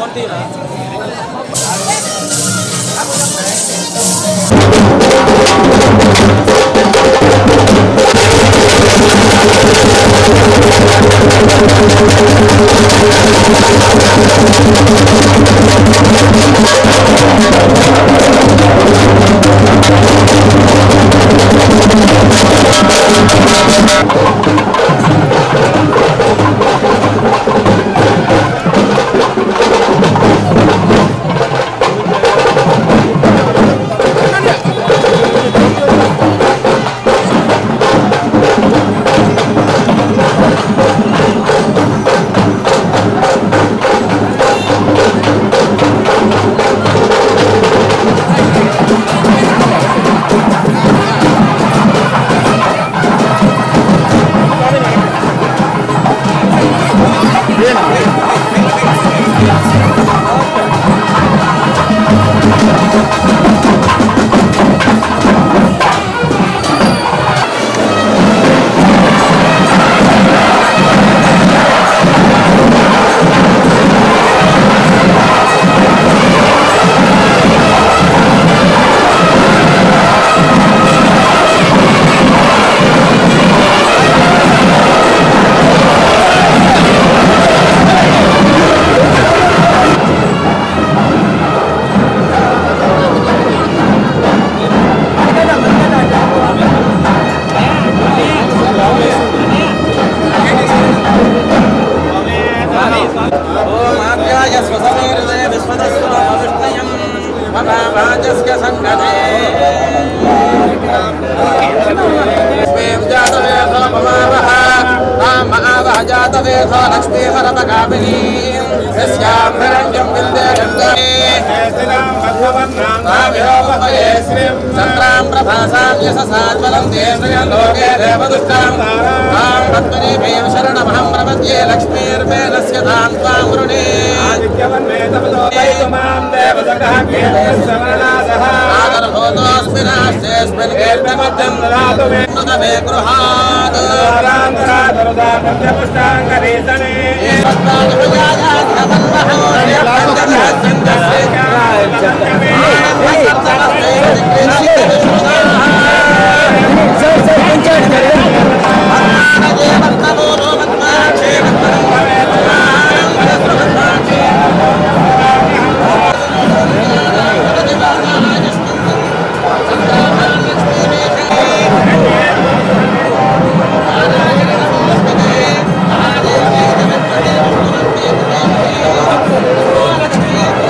ఓమాప్యాయ స్వసమీర్దే విశ్వదస్వామిష్టయం మహావాచస్య సంగతే స్వేం జాతవేదో మమావహ తాం మహావహ జాతవేదో లక్ష్మీ సరపకామినీం యస్యాం హిరణ్యం విందే గంగే చంద్రాం ప్రభాసాం యశసాజ్వలం దేశయం లోకే దేవదుష్టాం తాం పద్మనీభీం శరణమహం ప్రపద్యే లక్ష్మీర్వేదస్య తాం త్వాం వృణే ఆదరభూతోऽస్మి నాస్तेऽस्मिन् కీర్తమద్యం మే గృహాత్ లక్ష్మీ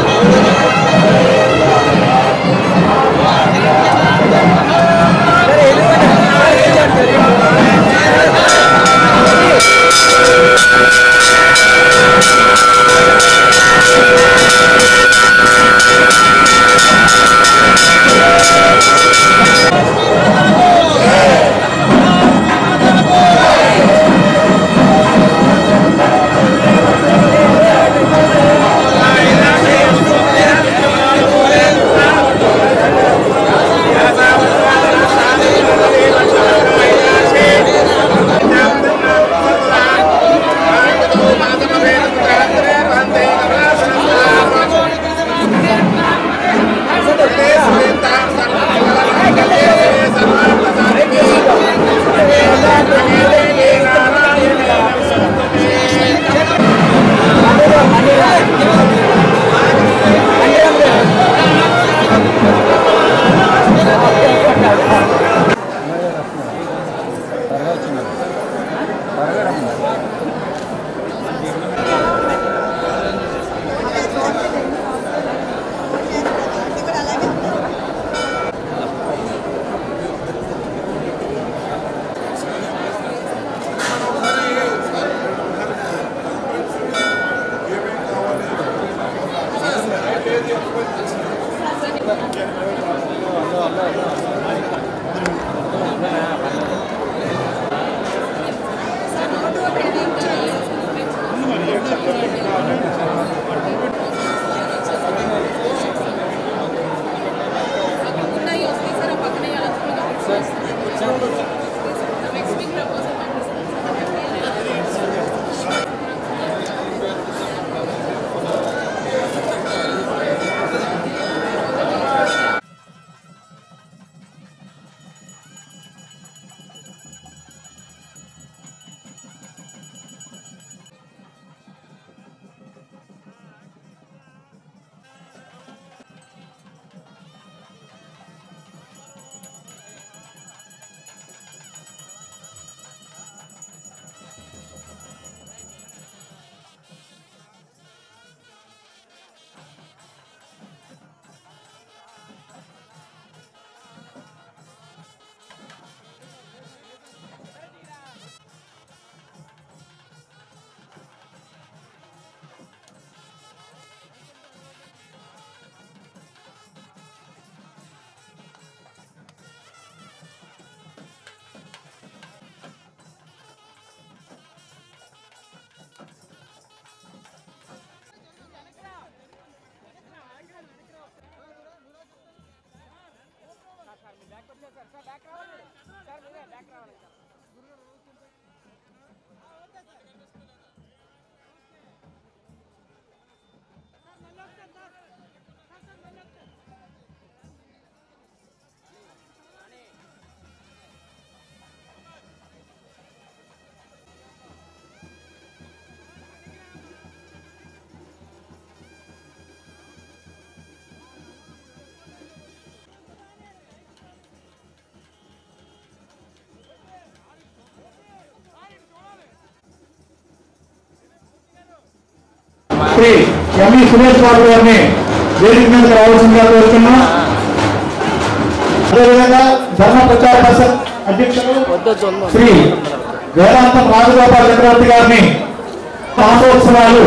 శ్రీ ఎంఈ సురేష్ బాబు గారిని వేదిక మీదకి రావాల్సిందిగా కోరుతున్నాం అదేవిధంగా ధర్మ ప్రచార పరిషత్ అధ్యక్షులు శ్రీ వేదాంతం రాజగోపాల్ చక్రవర్తి గారిని మాసోత్సవాలు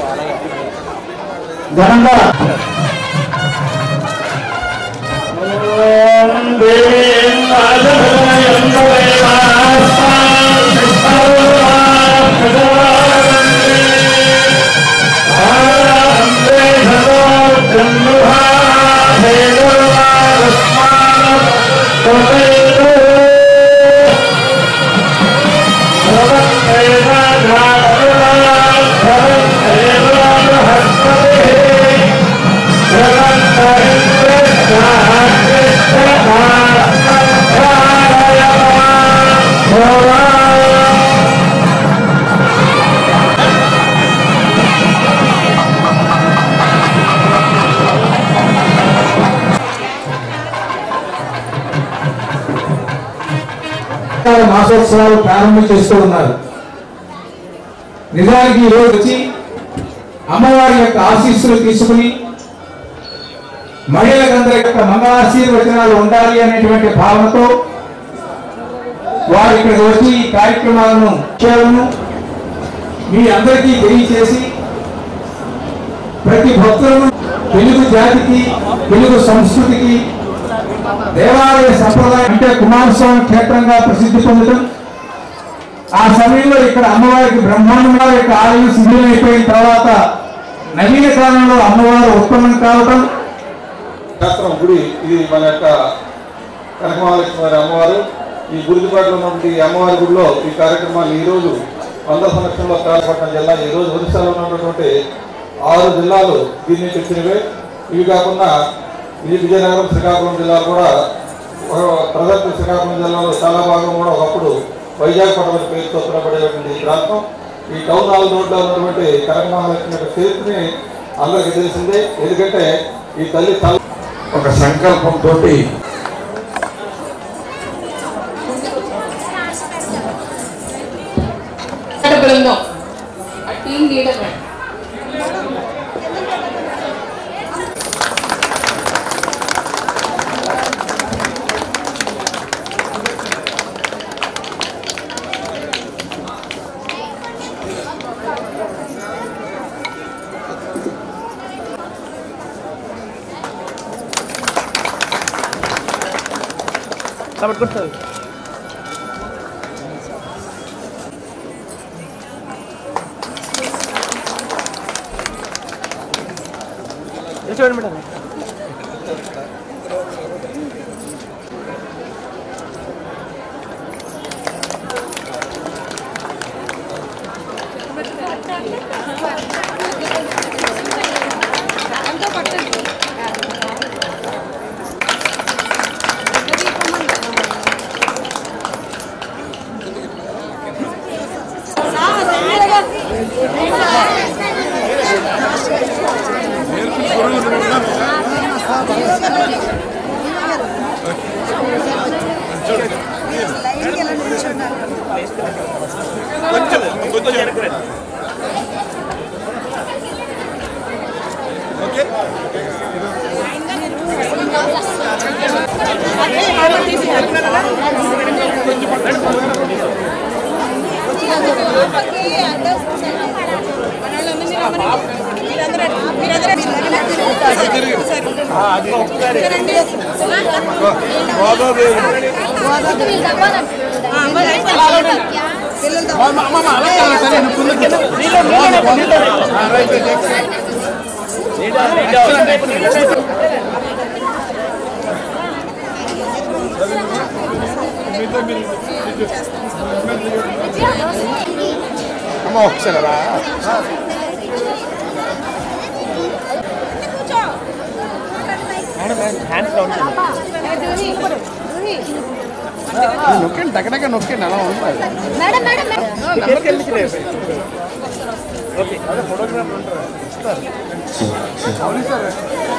ఘనంగా మాసోత్సవాలు ప్రారంభం చేస్తూ ఉన్నారు నిజానికి ఈ రోజు వచ్చి అమ్మవారి యొక్క ఆశీస్సులు తీసుకుని మహిళలందరి యొక్క మంగళాశీర్వచనాలు ఉండాలి అనేటువంటి భావనతో వారు ఇక్కడికి వచ్చి ఈ కార్యక్రమాలను విషయాలను మీ అందరికీ తెలియచేసి ప్రతి భక్తులను తెలుగు జాతికి తెలుగు సంస్కృతికి దేవాలయ సంప్రదాయం అంటే కుమారస్వామి క్షేత్రంగా ప్రసిద్ధి పొందడం ఆ సమయంలో ఇక్కడ అమ్మవారికి బ్రహ్మాండంగా యొక్క ఆలయం శిథిలం అయిపోయిన తర్వాత నవీన కాలంలో అమ్మవారు ఉత్పన్నం కావటం శాస్త్రం గుడి ఇది మన యొక్క కనకమహాలక్ష్మి వారి అమ్మవారు ఈ గురిదిపాటులో ఉన్నటువంటి ఈ అమ్మవారి గుడిలో ఈ కార్యక్రమాలు ఈ రోజు వంద సంవత్సరంలో కాలపట్నం జిల్లా ఈ రోజు ఒరిస్సాలో ఉన్నటువంటి ఆరు జిల్లాలు దీని నుంచి వచ్చినవే ఇవి కాకుండా ఈ విజయనగరం శ్రీకాకుళం జిల్లాలు కూడా ఒక ప్రజెంట్ శ్రీకాకుళం జిల్లాలో చాలా భాగం కూడా ఒకప్పుడు వైజాగ్ పట్టణ పేరుతో పిలువబడేటువంటి ఈ ప్రాంతం ఈ టౌన్ హాల్ రోడ్లో ఉన్నటువంటి కనకమహాలక్ష్మి యొక్క చరిత్రని అందరికీ తెలిసిందే ఎందుకంటే ఈ తల్లి తల ఒక సంకల్పంతో బృందం ఆ టీం లీడర్ నొక్కండి టకటక నొక్కండి అలా ఉంటుంది మేడం మేడం మేడం ఓకే అదే ఫోటోగ్రాఫర్ ఉంటారు ఇస్తారు